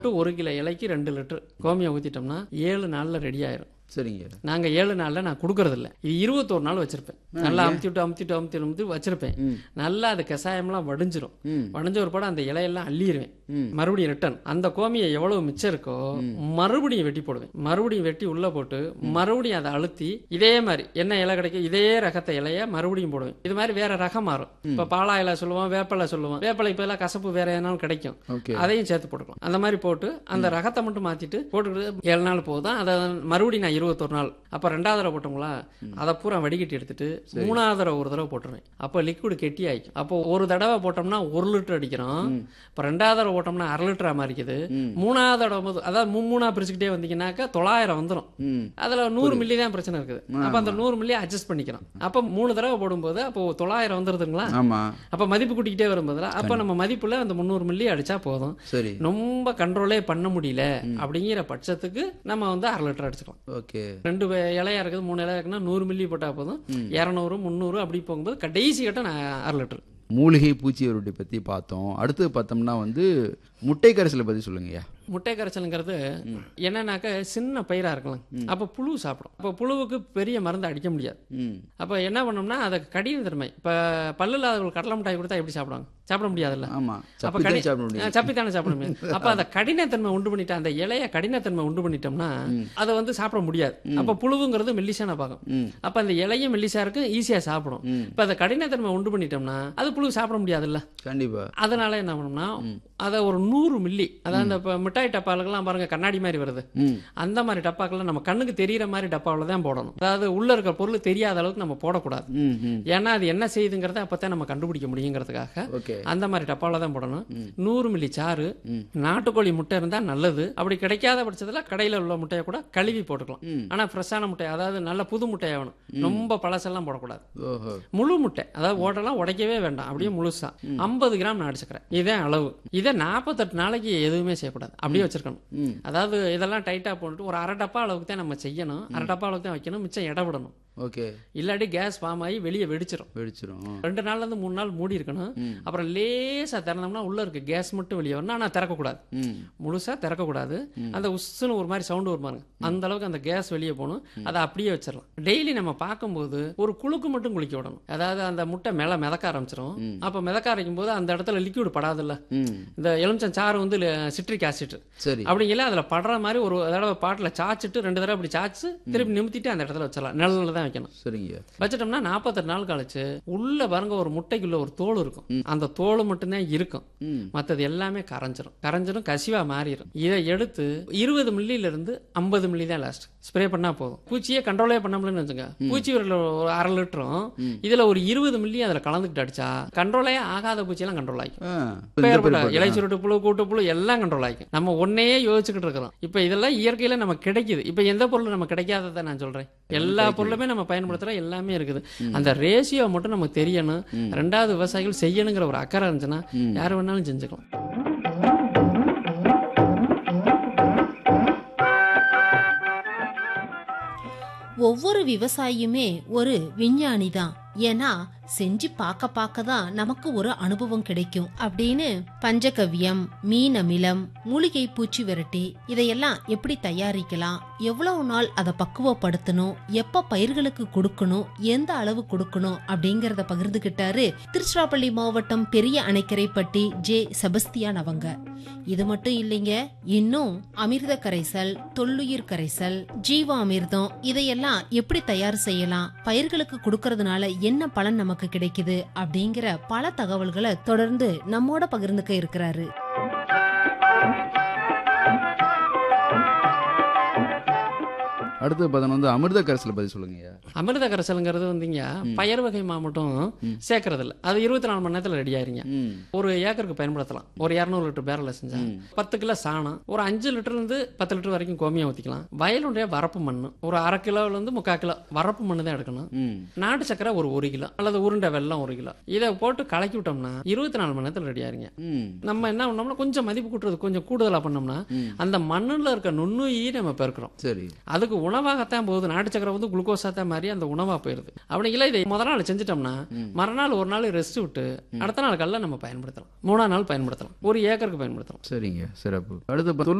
ஒரு கிலோ இலைக்கு ரெண்டு லிட்டர் கோமியம் ஊற்றிட்டோம்னா ஏழு நாளில் ரெடி ஆயிரும் சரிங்க நாங்கள் ஏழு நாளில் நான் கொடுக்கறதில்ல இது இருபத்தோரு நாள் வச்சிருப்பேன் நல்லா அமுத்தி விட்டு அமுத்தி விட்டு அமுத்தி அமுத்தி வச்சிருப்பேன் நல்லா அது கஷாயம்லாம் வடிஞ்சிரும் ம். வடிஞ்ச ஒரு படம் அந்த இலையெல்லாம் அள்ளிடுவேன் ம். மறுபடியும் ரிட்டர்ன் அந்த கோமியை எவ்வளவு மிச்சம் இருக்கோ மறுபடியும் வெட்டி போடுவேன் மறுபடியும் வெட்டி உள்ள போட்டு மறுபடியும் அதை அழுத்தி இதே மாதிரி என்ன இலை கிடைக்கும் இதே ரகத்தை இலைய மறுபடியும் போடுவேன் இது மாதிரி வேற ரகம் மாறும் இப்ப பாலா இலை சொல்லுவோம் வேப்பலை சொல்லுவோம் வேப்பலை இப்ப எல்லாம் கசப்பு வேற எதனாலும் கிடைக்கும் ஓகே அதையும் சேர்த்து போட்டுக்கலாம் அந்த மாதிரி போட்டு அந்த ரகத்தை மட்டும் மாத்திட்டு போட்டுக்கிட்டு ஏழு நாள் போதும் அதை மறுபடியும் நான் இருபத்தொரு நாள் அப்ப ரெண்டாவது தடவை போட்டோங்களா அதை பூரா வடிகட்டி எடுத்துட்டு மூணாவது தடவை ஒரு தடவை போட்டுருவேன் அப்போ லிக்விட் கெட்டி ஆயிக்கும் அப்போ ஒரு தடவை போட்டோம்னா ஒரு லிட்டர் அடிக்கிறோம் இப்போ ரெண்டாவது தடவை போட்டோம்னா அரை லிட்டரா மாறிக்குது மூணாவது தடவை போது அதாவது மூணா பிரிச்சுக்கிட்டே வந்தீங்கன்னாக்கா தொள்ளாயிரம் வந்துடும் ம் அதுல நூறு மில்லி தான் பிரச்சனை இருக்குது அப்ப அந்த நூறு மில்லி அட்ஜஸ்ட் பண்ணிக்கிறோம் அப்ப மூணு தடவை போடும்போது அப்போ தொள்ளாயிரம் வந்துருதுங்களா ஆமா அப்ப மதிப்பு கூட்டிக்கிட்டே வரும்போதுல அப்ப நம்ம மதிப்புல அந்த முந்நூறு மில்லி அடிச்சா போதும் சரி ரொம்ப கண்ட்ரோலே பண்ண முடியல அப்படிங்கிற பட்சத்துக்கு நம்ம வந்து அரை லிட்டர் அடிச்சுக்கலாம் ஓகே ரெண்டு வே- இலையா இருக்குது மூணு இலையா இருக்குன்னா நூறு மில்லி போட்டா போதும் இரநூறு முந்நூறு அப்படி போகும்போது கடைசி கட்ட நான் அரை லிட்டர் மூலிகை பூச்சி உருட்டி பத்தி பார்த்தோம் அடுத்து பார்த்தோம்னா வந்து முட்டை கரைசலை பத்தி சொல்லுங்கய்யா முட்டை கரைச்சலுங்கிறது என்னன்னாக்க சின்ன பயிரா இருக்கலாம் அப்ப புழு சாப்பிடும் அப்ப புழுவுக்கு பெரிய மருந்து அடிக்க முடியாது ம் அப்ப என்ன பண்ணோம்னா அதை கடின தன்மை இப்ப பல்லு இல்லாதவங்களுக்கு கடலை மிட்டாய் கொடுத்தா எப்படி சாப்பிடுவாங்க சாப்பிட முடியாதுல்ல ஆமா அப்ப சப்பி கடி தான் சாப்பிட முடியும் ஆ, சப்பித்தானே சாப்பிட முடியும் அப்ப அந்த கடினத்தன்மை உண்டு பண்ணிட்டா அந்த இலைய கடினத்தன்மை உண்டு பண்ணிட்டோம்னா அதை வந்து சாப்பிட முடியாது அப்ப புழுவுங்கிறது மெல்லிசான பாகம் ம். அப்ப அந்த இலையும் மெல்லிசா இருக்கு ஈஸியா சாப்பிடும் இப்ப அந்த கடினத்தன்மை உண்டு பண்ணிட்டோம்னா அது புழு சாப்பிட முடியாதுல்ல கண்டிப்பா அதனால என்ன பண்ணோம்னா அதை ஒரு நூறு மில்லி அதாவது அந்த இப்ப மிட்டாய் டப்பாலுக்கெல்லாம் பாருங்க கண்ணாடி மாதிரி வருது ம் அந்த மாதிரி டப்பாக்கெல்லாம் நம்ம கண்ணுக்கு தெரியற மாதிரி டப்பாவில் தான் போடணும் அதாவது உள்ள இருக்க பொருள் தெரியாத அளவுக்கு நம்ம போடக்கூடாது ம் ம் ஏன்னா அது என்ன செய்யுதுங்கிறத அப்பதான் நம்ம கண்டுபிடிக்க முடியுங்கிறதுக்காக ஓகே அந்த மாதிரி டப்பாவில் தான் போடணும் நூறு மில்லி சாறு நாட்டுக்கோழி முட்டை இருந்தால் நல்லது அப்படி கிடைக்காத பட்சத்தில் கடையில் உள்ள முட்டையை கூட கழுவி போட்டுக்கலாம் ம். ஆனால் ஃப்ரெஷ்ஷான முட்டை அதாவது நல்ல புது முட்டையா வேணும் ரொம்ப பழசெல்லாம் போடக்கூடாது ஓஹோ முழு முட்டை அதாவது ஓட்டெல்லாம் உடைக்கவே வேண்டாம் அப்படியே முழுசா ஐம்பது கிராம் நான் அடிச்சுக்கிறேன் இதான் அளவு இதை நாற்பத்தெட்டு நாளைக்கு எதுவுமே செய்யக்கூடாது அப்படியே வச்சிருக்கணும் ம். அதாவது இதெல்லாம் டைட்டாக போட்டு ஒரு அரை டப்பா அளவுக்கு தான் நம்ம செய்யணும் அரை டப்பா அளவுக்கு தான் வைக்கணும் மிச்சம் இட விடணும் ஓகே இல்லாட்டி கேஸ் ஃபார்ம் ஆகி வெளியே வெடிச்சிரும் வெடிச்சிரும் ரெண்டு நாள்ல இருந்து மூணு நாள் மூடி இருக்கணும் அப்புறம் லேசா திறந்தோம்னா உள்ள இருக்க கேஸ் மட்டும் வெளியே வரணும் ஆனா திறக்கக்கூடாது ம் முழுசா திறக்கக்கூடாது அந்த உஸ்ஸுன்னு ஒரு மாதிரி சவுண்டு ஒரு பாருங்க அந்த அளவுக்கு அந்த கேஸ் வெளியே போகணும் அதை அப்படியே வச்சிடலாம் டெய்லி நம்ம பார்க்கும்போது ஒரு குழுக்கு மட்டும் குளிக்க விடணும் அதாவது அந்த முட்டை மேல மிதக்க ஆரம்பிச்சிரும் அப்ப மிதக்க ஆரம்பிக்கும் போது அந்த இடத்துல லிக்விட் படாதுல்ல ம் இந்த எலுமிச்சம் சாறு வந்து சிட்ரிக் ஆசிட் சரி அப்படிங்கல அதுல படுற மாதிரி ஒரு தடவை பாட்டில் சாச்சிட்டு ரெண்டு தடவை அப்படி சாச்சு திருப்பி நிமித்திட்டு அந்த இடத்துல வச்சிடலாம் நிழல்ல தான் வைக்கணும் சரிங்க வச்சிட்டோம்னா நாற்பத்தெட்டு நாள் கழிச்சு உள்ள பாருங்க ஒரு முட்டைக்குள்ள ஒரு தோல் இருக்கும் அந்த தோல் மட்டும்தான் இருக்கும் ம் மற்றது எல்லாமே கரைஞ்சிரும் கரைஞ்சிரும் கசிவா மாறிடும் இதை எடுத்து இருபது மில்லில இருந்து ஐம்பது மில்லி தான் லாஸ்ட் ஸ்ப்ரே பண்ணா போதும் பூச்சியே கண்ட்ரோலே பண்ண முடியலன்னு வச்சுங்க பூச்சி ஒரு ஒரு அரை லிட்டரும் இதுல ஒரு இருபது மில்லி அதுல கலந்துக்கிட்டு அடிச்சா கண்ட்ரோலே ஆகாத பூச்சியெல்லாம் கண்ட்ரோல் ஆகிக்கும் ஆ பெயர்பட்ட இலை சுருட்டு புழு கூட்டு புழு எல்லாம் கண்ட்ரோல் ஆகிக்கும் நம்ம ஒன்னையே யோசிச்சுக்கிட்டு இருக்கிறோம் இப்போ இதெல்லாம் இயற்கையில நமக்கு கிடைக்குது இப்போ எந்த பொருள் நமக்கு கிடைக்காததை நான் சொல்றேன் எல்லா பொருளுமே நம்ம பயன்படுத்துறோம் எல்லாமே இருக்குது அந்த ரேஷியோ மட்டும் நமக்கு தெரியணும் ரெண்டாவது விவசாயிகள் செய்யணுங்கிற ஒரு அக்கறை இருந்துச்சுன்னா யார் வேணாலும் செஞ்சுக்கலாம் ஒவ்வொரு விவசாயியுமே ஒரு விஞ்ஞானி தான் ஏன்னா செஞ்சு பார்க்க பார்க்க தான் நமக்கு ஒரு அனுபவம் கிடைக்கும் அப்படின்னு பஞ்சகவ்யம் மீன் அமிலம் மூலிகை பூச்சி விரட்டி இதையெல்லாம் எப்படி தயாரிக்கலாம் எவ்வளவு நாள் அதை பக்குவப்படுத்தணும் எப்ப பயிர்களுக்கு கொடுக்கணும் எந்த அளவு கொடுக்கணும் அப்படிங்கறத பகிர்ந்துகிட்டாரு திருச்சிராப்பள்ளி மாவட்டம் பெரிய அணைக்கரைப்பட்டி ஜே செபஸ்தியான் அவங்க இது மட்டும் இல்லைங்க இன்னும் அமிர்த கரைசல் தொல்லுயிர் கரைசல் ஜீவாமிர்தம் இதையெல்லாம் எப்படி தயார் செய்யலாம் பயிர்களுக்கு கொடுக்கறதுனால என்ன பலன் நமக்கு கிடைக்குது அப்படிங்கிற பல தகவல்களை தொடர்ந்து நம்மோட பகிர்ந்துக்க இருக்கிறாரு அடுத்து பார்த்தோன்னா வந்து அமிர்த கரைசலை பத்தி சொல்லுங்கய்யா அமிர்த கரைசலுங்கிறது வந்துங்க பயர் வகை மாவட்டம் சேர்க்கறது இல்ல அது இருபத்தி நாலு மணி நேரத்தில் ரெடி ஆயிருங்க ம் ஒரு ஏக்கருக்கு பயன்படுத்தலாம் ஒரு இரநூறு லிட்டர் பேரல செஞ்சா பத்து கிலோ சாணம் ஒரு அஞ்சு லிட்டர்ல இருந்து பத்து லிட்டர் வரைக்கும் கோமியம் ஊற்றிக்கலாம் வயலுடைய வரப்பு மண் ஒரு அரை கிலோல இருந்து முக்கால் கிலோ வரப்பு மண் தான் எடுக்கணும் ம் நாட்டு சக்கரை ஒரு ஒரு கிலோ அல்லது உருண்டை வெல்லம் ஒரு கிலோ இதை போட்டு கலக்கி விட்டோம்னா இருபத்தி நாலு மணி நேரத்தில் ரெடி ஆயிருங்க ம் நம்ம என்ன பண்ணோம்னா கொஞ்சம் மதிப்பு கூட்டுறது கொஞ்சம் கூடுதலா பண்ணோம்னா அந்த மண்ணுல இருக்க நுண்ணுயிரி நம்ம பெருக்கிறோம் சரி அதுக்கு உணவாகத்தான் போகுது நாட்டு சக்கரை வந்து குளுக்கோஸா தான் மாறி அந்த உணவா போயிருது அப்படி இல்லை இதை முத நாள் செஞ்சுட்டோம்னா மறுநாள் ஒரு நாள் ரெஸ்ட் விட்டு அடுத்த நாள் கல்ல நம்ம பயன்படுத்தலாம் மூணாம் நாள் பயன்படுத்தலாம் ஒரு ஏக்கருக்கு பயன்படுத்தலாம் சரிங்க சிறப்பு அடுத்து